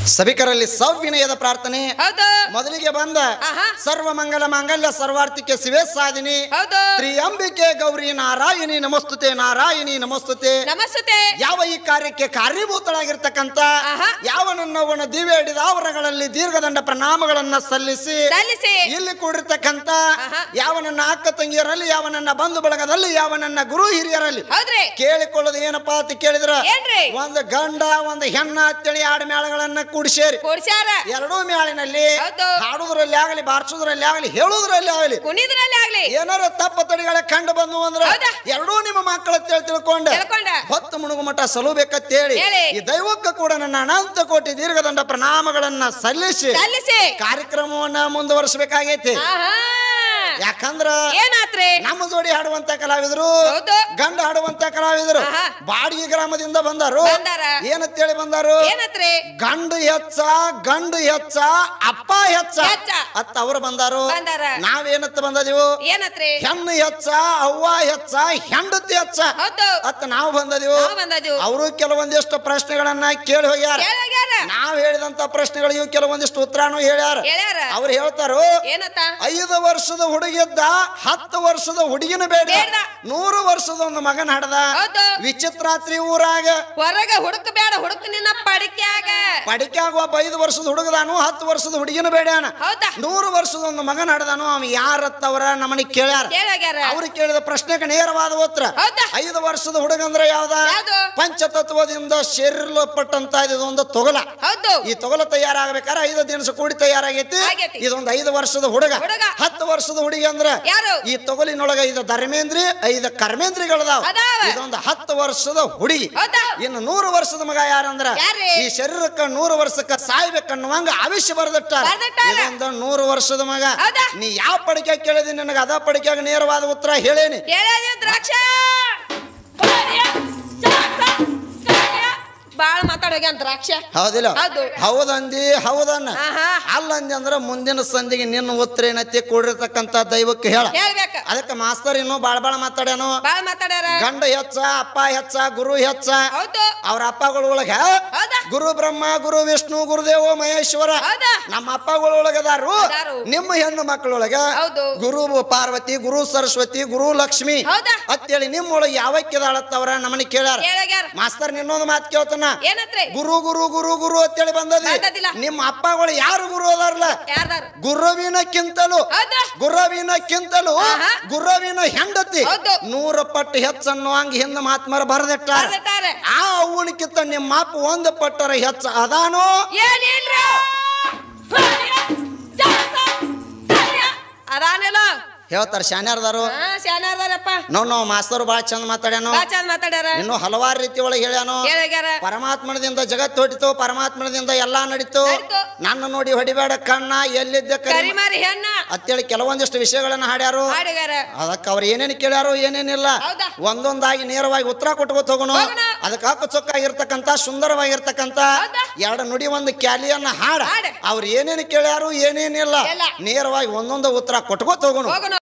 ಸಭಿಕರಲ್ಲಿ ಸವಿನಯದ ಪ್ರಾರ್ಥನೆ ಹೌದು ಮೊದಲಿಗೆ ಬಂದ ಆಹಾ. ಸರ್ವ ಮಂಗಲ ಮಾಂಗಲ್ಯ ಸರ್ವಾರ್ಥಿಕೆ ಶಿವೇ ಸಾಧಿನಿ ಹೌದು ತ್ರಿಯಂಬಿಕೆ ಗೌರಿ ನಾರಾಯಣಿ ನಮಸ್ತುತೆ ನಾರಾಯಣಿ ನಮಸ್ತುತೆ ನಮಸ್ತೆ ಯಾವ ಈ ಕಾರ್ಯಕ್ಕೆ ಕಾರ್ಯಭೂತಳಾಗಿರ್ತಕ್ಕಂಥ ಆಹಾ. ಯಾವ ನನ್ನವನ ದಿವ್ಯ ಹಿಡಿದ ಆವರಣಗಳಲ್ಲಿ ದೀರ್ಘದಂಡ ಪ್ರಣಾಮಗಳನ್ನ ಸಲ್ಲಿಸಿ ಸಲ್ಲಿಸಿ ಇಲ್ಲಿ ಕೂಡಿರ್ತಕ್ಕಂಥ ಆಹಾ. ಯಾವ ನನ್ನ ಅಕ್ಕ ತಂಗಿಯರಲ್ಲಿ ಯಾವ ನನ್ನ ಬಂಧು ಬಳಗದಲ್ಲಿ ಯಾವ ನನ್ನ ಗುರು ಹಿರಿಯರಲ್ಲಿ ಹೌದ್ರಿ ಕೇಳಿಕೊಳ್ಳೋದು ಏನಪ್ಪಾ ಅಂತ ಕೇಳಿದ್ರ ಏನ್ರಿ? ಒಂದು ಗಂಡ ಒಂದು ಹೆಣ್ಣ ಅಂತೇಳಿ ಎರಡು ಮೇಳಗಳನ್ನ ಕೂಡಿಸೇರಿ ಕೊಡ್ಸ್ಯಾರ ಎರಡೂ ಮೇಳಿನಲ್ಲಿ ಹೌದು. ಹಾಡುದ್ರಲ್ಲಿ ಆಗಲಿ ಬಾರಿಸೋದ್ರಲ್ಲಿ ಆಗಲಿ ಹೇಳುವುದ್ರಲ್ಲಿ ಆಗಲಿ ಕುಣಿದ್ರಲ್ಲಿ ಆಗ್ಲಿ ಏನಾರ ತಪ್ಪ ತಡಿಗಳ ಕಂಡು ಬಂದು ಅಂದ್ರ ಹೌದಾ? ಎರಡೂ ನಿಮ್ಮ ಮಕ್ಕಳ ಅಂತೇಳಿ ತಿಳ್ಕೊಂಡ ತಿಳ್ಕೊಂಡ. ಹೊತ್ತು ಮುಣುಗು ಮಠ ಸಲುಬೇಕಂತೇಳಿ ಹೇಳಿ. ಈ ದೈವಕ್ಕೆ ಕೂಡ ನನ್ನ ಅನಂತ ಕೋಟಿ ದೀರ್ಘದಂಡ ಪ್ರಣಾಮಗಳನ್ನ ಸಲ್ಲಿಸಿ ಸಲ್ಲಿಸಿ ಕಾರ್ಯಕ್ರಮವನ್ನ ಮುಂದುವರಿಸಬೇಕಾಗೈತಿ ಆಹಾ ಯಾಕಂದ್ರ ಏನಾತ್ರಿ ನಮ್ಮ ಜೋಡಿ ಹಾಡುವಂತ ಕಲಾವಿದರು ಹೌದು. ಗಂಡ ಹಾಡುವಂತ ಕಲಾವಿದರು ಆಹಾ. ಬಾಡಿಗೆ ಗ್ರಾಮದಿಂದ ಬಂದಾರು ಬಂದಾರ. ಏನಂತೇಳಿ ಬಂದಾರು ಏನತ್ರಿ ಗಂಡು ಹೆಚ್ಚ ಗಂಡು ಹೆಚ್ಚ ಅಪ್ಪ ಹೆಚ್ಚ ಹೆಚ್ಚ. ಅತ್ತ ಅವರು ಬಂದಾರು ಬಂದಾರ. ನಾವೇನತ್ತ ಬಂದದೀವು ಏನತ್ರಿ ಹೆಣ್ಣು ಹೆಚ್ಚ ಅವ್ವ ಹೆಚ್ಚ ಹೆಂಡತಿ ಹೆಚ್ಚ ಹೌದು ಅತ್ತ ನಾವು ಬಂದದೀವು ನಾವು ಬಂದದೀವು. ಅವರು ಕೆಲವೊಂದಿಷ್ಟು ಪ್ರಶ್ನೆಗಳನ್ನ ಕೇಳಿ ಹೋಗ್ಯಾರ ಕೇಳಾಗ್ಯಾರ ನಾವ್ ಹೇಳಿದಂತ ಪ್ರಶ್ನೆಗಳಿಗೆ ಕೆಲವೊಂದಿಷ್ಟು ಉತ್ತರಾನು ಹೇಳ್ಯಾರ ಹೇಳ್ಯಾರ ಅವ್ರು ಹೇಳ್ತಾರು ಏನತ್ತ ಐದು ವರ್ಷದ ಹುಡುಗಿದ್ದ ಹತ್ತು ವರ್ಷದ ಹುಡುಗಿನ ಬೇಡ ಬೇಡ. ನೂರು ವರ್ಷದ ಒಂದು ಮಗನ ಹಡದ ಹೌದು ವಿಚಿತ್ರಾತ್ರಿ ಊರಾಗ ಹೊರಗ ಹುಡುಕ ಬೇಡ ಹುಡುಕ ನಿನ್ನ ಪಡಿಕ್ಯಾಗ ಪಡಿಕ್ಯಾಗ ಒಬ್ಬ ಐದು ವರ್ಷದ ಹುಡುಗದಾನು ಹತ್ತು ವರ್ಷದ ಹುಡುಗಿನ ಬೇಡ್ಯಾನ ಹೌದಾ ನೂರು ವರ್ಷದ ಒಂದು ಮಗನ ಹಡದಾನು ಅವ ಯಾರತ್ತವರ ನಮ್ಮನಿಗೆ ಕೇಳ್ಯಾರ ಕೇಳಾಗ್ಯಾರ ಅವ್ರು ಕೇಳಿದ ಪ್ರಶ್ನೆಗೆ ನೇರವಾದ ಉತ್ತರ ಹೌದಾ? ಐದು ವರ್ಷದ ಹುಡುಗ ಅಂದ್ರೆ ಯಾವ್ದ ಯಾವ್ದು? ಪಂಚತತ್ವದಿಂದ ಶರೀರಪಟ್ಟಂತ ಇದೊಂದು ತೊಗಲ ಹೌದು ಈ ತೊಗಲ ತಯಾರಾಗಬೇಕಾದ್ರೆ ಐದು ದಿನಸ ಕೂಡಿ ತಯಾರಾಗೈತಿ ಆಗೈತಿ. ಇದೊಂದು ಐದು ವರ್ಷದ ಹುಡುಗ ಹುಡುಗ. ಹತ್ತು ವರ್ಷದ ಹುಡುಗಿ ಅಂದ್ರ ಯಾರು? ಈ ತೊಗಲಿನೊಳಗ ಐದು ಧರ್ಮೇಂದ್ರಿ ಐದು ಕರ್ಮೇಂದ್ರಿಗಳದಾವ ಅದಾವ. ಇದೊಂದು ಹತ್ತು ವರ್ಷದ ಹುಡುಗಿ ಹೌದಾ? ಇನ್ನು ನೂರು ವರ್ಷದ ಮಗ ಯಾರಂದ್ರ ಯಾರ್ರೀ? ಈ ಶರೀರಕ್ಕ ನೂರು ವರ್ಷಕ್ಕ ಸಾಯ್ಬೇಕನ್ನುವಂಗ ಆವಿಷ್ಯ ಬರ್ದಿಟ್ಟಾರ ಬರ್ದಿಟ್ಟಾರ. ಇದೊಂದು ನೂರು ವರ್ಷದ ಮಗ ಹೌದಾ? ನೀ ಯಾವ ಪಡಿಕೆ ಕೇಳಿದಿ ನನಗೆ ಅದ ಪಡಿಕೆಯಾಗ ನೇರವಾದ ಉತ್ತರ ಹೇಳೇನಿ ಹೇಳದಿ ದ್ರಾಕ್ಷ ಬಾಳ ಮಾತಾಡೋಗ್ಯಾನ ದ್ರಾಕ್ಷ ಹೌದಿಲ್ಲ ಹೌದು. ಹೌದಂದಿ ಹೌದನ್ನ ಆಹಾ. ಅಲ್ಲಂದಿ ಅಂದ್ರ ಮುಂದಿನ ಸಂಧಿಗೆ ನಿನ್ನ ಉತ್ತರ ಏನೈತಿ ಕೂಡಿರ್ತಕ್ಕಂತ ದೈವಕ್ಕೆ ಹೇಳ ಹೇಳ್ಬೇಕ ಅದಕ್ಕೆ ಮಾಸ್ತರ್ ಇನ್ನೂ ಬಾಳ ಬಾಳ ಮಾತಾಡ್ಯಾನು ಬಾಳ ಮಾತಾಡ್ಯಾರ ಗಂಡ ಹೆಚ್ಚ ಅಪ್ಪ ಹೆಚ್ಚ ಗುರು ಹೆಚ್ಚ ಹೌದು ಅವ್ರ ಅಪ್ಪಗಳ ಒಳಗ ಹೌದಾ? ಗುರು ಬ್ರಹ್ಮ ಗುರು ವಿಷ್ಣು ಗುರುದೇವ ಮಹೇಶ್ವರ ಹೌದಾ? ನಮ್ಮ ಅಪ್ಪಗಳ ಒಳಗದಾರು ಅದಾರು. ನಿಮ್ಮ ಹೆಣ್ಣು ಮಕ್ಕಳೊಳಗ ಹೌದು. ಗುರು ಪಾರ್ವತಿ ಗುರು ಸರಸ್ವತಿ ಗುರು ಲಕ್ಷ್ಮಿ ಹೌದಾ? ಅಂತೇಳಿ ನಿಮ್ಮೊಳಗೆ ಯಾವಕ್ಕಿದಾಳತ್ತವ್ರ ನಮ್ಮನಿ ಕೇಳ್ಯಾರ ಕೇಳಾಗ್ಯಾರ ಮಾಸ್ತರ್ ನಿನ್ನೊಂದು ಮಾತು ಕೇಳ್ತಾನ ಏನತ್ರಿ ಗುರು ಗುರು ಗುರು ಗುರು ಅಂತೇಳಿ ಬಂದದಿ ಬಂದದಿಲ್ಲ. ನಿಮ್ಮ ಅಪ್ಪಗಳು ಯಾರು ಗುರು ಅದಾರಲ್ಲ ಯಾರ್ದಾರ ಗುರುವಿನಕ್ಕಿಂತಲೂ ಹೌದಾ? ಗುರುವಿನಕ್ಕಿಂತಲೂ ಆಹಾ. ಗುರುವಿನ ಹೆಂಡತಿ ಹೌದು. ನೂರ ಪಟ್ಟು ಹೆಚ್ಚನ್ನುವಂಗ ಹಿಂದ ಮಹಾತ್ಮರ ಬರೆದಿಟ್ಟಾರ ಬರ್ದಿಟ್ಟಾರ. ಆ ಅವನಕ್ಕಿಂತ ನಿಮ್ಮ ಅಪ್ಪ ಒಂದು ಪಟ್ಟರ ಹೆಚ್ಚ ಅದಾನೋ ಏನಿಲ್ರ ಅದಾನಿಲ್ಲ ಹೇಳ್ತಾರ ಶಾನ್ಯಾರ್ದಾರು ಹಾ ಶಾನ್ಯಾರ್ದಾರಪ್ಪ ನೋಡ್ ನಾವು ಮಾಸ್ತರು ಬಾಳ ಚಂದ ಮಾತಾಡ್ಯಾನು ಬಾ ಚಂದ ಮಾತಾಡ್ಯಾರ ಇನ್ನು ಹಲವಾರು ರೀತಿ ಒಳಗೆ ಹೇಳ್ಯಾನು ಹೇಳಾಗ್ಯಾರ ಪರಮಾತ್ಮನದಿಂದ ಜಗತ್ತು ಹೊಡಿತು ಪರಮಾತ್ಮನದಿಂದ ಎಲ್ಲಾ ನಡೀತು ನಡೀತು. ನನ್ನ ನೋಡಿ ಹೊಡಿಬೇಡ ಕಣ್ಣ ಎಲ್ಲಿದ್ದ ಕರಿ ಕರಿಮಾರಿ ಹೆಣ್ಣ ಅಂತೇಳಿ ಕೆಲವೊಂದಿಷ್ಟು ವಿಷಯಗಳನ್ನ ಹಾಡ್ಯಾರು ಹಾಡಿಗಾರ ಅದಕ್ಕೆ ಅವ್ರು ಏನೇನು ಕೇಳ್ಯಾರು ಏನೇನಿಲ್ಲ ಹೌದಾ? ಒಂದೊಂದಾಗಿ ನೇರವಾಗಿ ಉತ್ತರ ಕೊಟ್ಕೋತ ಹೋಗೋಣ ಹೋಗೋಣ. ಅದಕ್ಕೆ ಹಕ್ಕು ಚೊಕ್ಕಾಗಿರ್ತಕ್ಕಂಥ ಸುಂದರವಾಗಿರ್ತಕ್ಕಂಥ ಹೌದಾ? ಎರಡು ನುಡಿ ಒಂದು ಕ್ಯಾಲಿಯನ್ನ ಹಾಡ ಹಾಡು. ಅವ್ರು ಏನೇನು ಕೇಳ್ಯಾರು ಏನೇನಿಲ್ಲ ಎಲ್ಲ. ನೇರವಾಗಿ ಒಂದೊಂದು ಉತ್ತರ ಕೊಟ್ಕೋತ ಹೋಗೋಣ ಹೋಗೋಣ